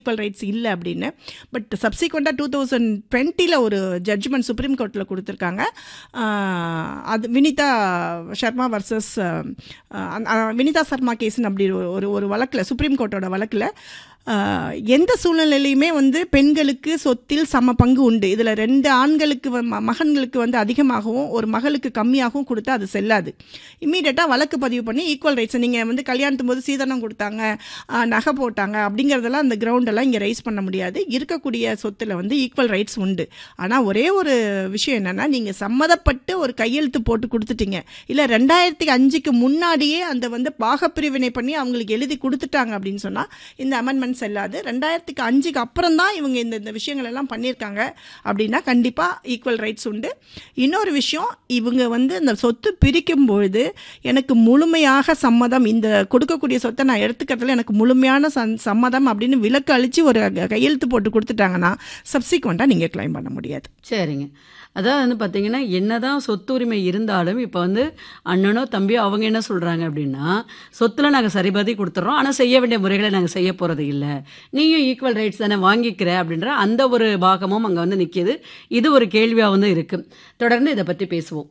equal rights இல்லை அப்படின்னு but சப்சிக்வெண்ட்டாக two thousand டுவெண்ட்டியில் ஒரு ஜட்ஜ்மெண்ட் சுப்ரீம் கோர்ட்டில் கொடுத்துருக்காங்க ஆஹ் அது வினிதா சர்மா வர்சஸ் வினிதா சர்மா கேஸ்னு அப்படி ஒரு- ஒரு ஒரு வழக்கில் சுப்ரீம் கோர்ட்டோட வழக்கில் ஆஹ் எந்த சூழ்நிலையிலையுமே வந்து பெண்களுக்கு சொத்தில் சம பங்கு உண்டு இதில் ரெண்டு ஆண்களுக்கு வ- ம- மகன்களுக்கு வந்து அதிகமாகவும் ஒரு மகளுக்கு கம்மியாகவும் கொடுத்தா அது செல்லாது இம்மீடியட்டாக வழக்கு பதிவு பண்ணி ஈக்குவல் ரைட்ஸ் நீங்கள் வந்து கல்யாணத்தும் போது சீதனம் கொடுத்தாங்க ஆஹ் நகை போட்டாங்க அப்படிங்கிறதெல்லாம் அந்த கிரவுண்டெல்லாம் இங்கே ரைஸ் பண்ண முடியாது இருக்கக்கூடிய சொத்தில் வந்து ஈக்குவல் ரைட்ஸ் உண்டு ஆனால் ஒரே ஒரு விஷயம் என்னென்னா நீங்கள் சம்மதப்பட்டு ஒரு கையெழுத்து போட்டு கொடுத்துட்டீங்க இல்லை ரெண்டாயிரத்தி அஞ்சுக்கு முன்னாடியே அந்த வந்து பாகப்பிரிவினை பண்ணி அவங்களுக்கு எழுதி கொடுத்துட்டாங்க அப்படின்னு சொன்னால் இந்த அமெண்ட்மெண்ட் செல்லாது ரெண்டாயிரத்துக்கு அஞ்சுக்கு அப்புறம் தான் இவங்க இந்த இந்த விஷயங்கள் எல்லாம் பண்ணியிருக்காங்க அப்படின்னா கண்டிப்பாக ஈக்குவல் ரைட்ஸ் உண்டு இன்னொரு விஷயம் இவங்க வந்து இந்த சொத்து பிரிக்கும் பொழுது எனக்கு முழுமையாக சம்மதம் இந்த கொடுக்கக்கூடிய சொத்தை நான் எடுத்துக்கிறதுல எனக்கு முழுமையான சம் சம்மதம் அப்படின்னு விலக்கு அழிச்சு ஒரு க- கையெழுத்து போட்டு கொடுத்துட்டாங்கன்னா சப்சிக்வெண்ட்டாக நீங்கள் கிளைம் பண்ண முடியாது சரிங்க அதாவது வந்து பார்த்தீங்கன்னா என்னதான் சொத்து உரிமை இருந்தாலும் இப்போ வந்து அண்ணனோ தம்பியோ அவங்க என்ன சொல்கிறாங்க அப்படின்னா சொத்துல நாங்கள் சரிபாதி கொடுத்துட்றோம் ஆனால் செய்ய வேண்டிய முறைகளை நாங்கள் செய்ய போகிறது இல்லை நீயும் ஈக்குவல் ரைட்ஸ் தானே வாங்கிக்கிற அப்படின்ற அந்த ஒரு பாகமும் அங்கே வந்து நிற்கிது இது ஒரு கேள்வியாக வந்து இருக்கு தொடர்ந்து இதை பற்றி பேசுவோம்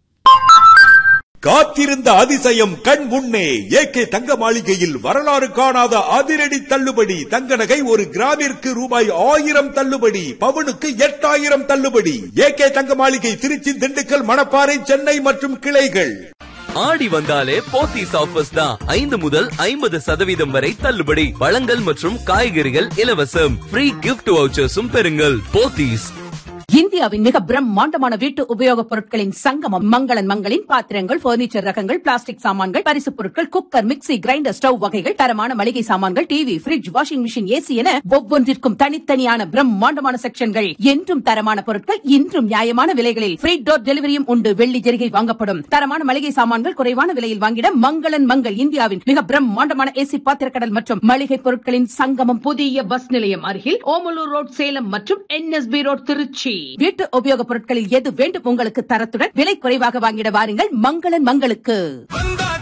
காத்திருந்த அதிசயம் கண் முன்னே ஏகே தங்க மாளிகையில் வரலாறு காணாத அதிரடி தள்ளுபடி தங்க நகை ஒரு கிராமிற்கு ரூபாய் ஆயிரம் தள்ளுபடி பவுனுக்கு எட்டாயிரம் தள்ளுபடி ஏகே தங்க மாளிகை திருச்சி திண்டுக்கல் மணப்பாறை சென்னை மற்றும் கிளைகள் ஆடி வந்தாலே போத்தீஸ் ஆஃபர்ஸ் தான் ஐந்து முதல் ஐம்பது சதவீதம் வரை தள்ளுபடி பழங்கள் மற்றும் காய்கறிகள் இலவசம் ஃப்ரீ கிஃப்ட் வவுச்சர்ஸும் பெறுங்கள் போத்தீஸ் இந்தியாவின் மிக பிரம்மாண்டமான வீட்டு உபயோகப் பொருட்களின் சங்கமம் மங்களன் மங்களின் பாத்திரங்கள் பர்னிச்சர் ரகங்கள் பிளாஸ்டிக் சாமான்கள் பரிசுப் பொருட்கள் குக்கர் மிக்ஸி கிரைண்டர் ஸ்டவ் வகைகள் தரமான மளிகை சாமான்கள் TV fridge washing machine AC என ஒவ்வொன்றிற்கும் தனித்தனியான பிரம்மாண்டமான செக்ஷன்கள் என்றும் தரமான பொருட்கள் இன்றும் நியாயமான விலைகளில் ஃப்ரீ டோர் டெலிவரியும் உண்டு வெள்ளி ஜெரிகை வாங்கப்படும் தரமான மளிகை சாமான்கள் குறைவான விலையில் வாங்கிட மங்களன் மங்கள் இந்தியாவின் மிக பிரம்மாண்டமான ஏசி பாத்திரக்கடல் மற்றும் மளிகை பொருட்களின் சங்கமம் புதிய பஸ் நிலையம் அருகில் ஓமலூர் ரோட் சேலம் மற்றும் என்எஸ்பி ரோட் திருச்சி வீட்டு உபயோகப் பொருட்களில் எது வேண்டும் உங்களுக்கு தரத்துடன் விலை குறைவாக வாங்கிட வாருங்கள் மங்களன் மங்களுக்கு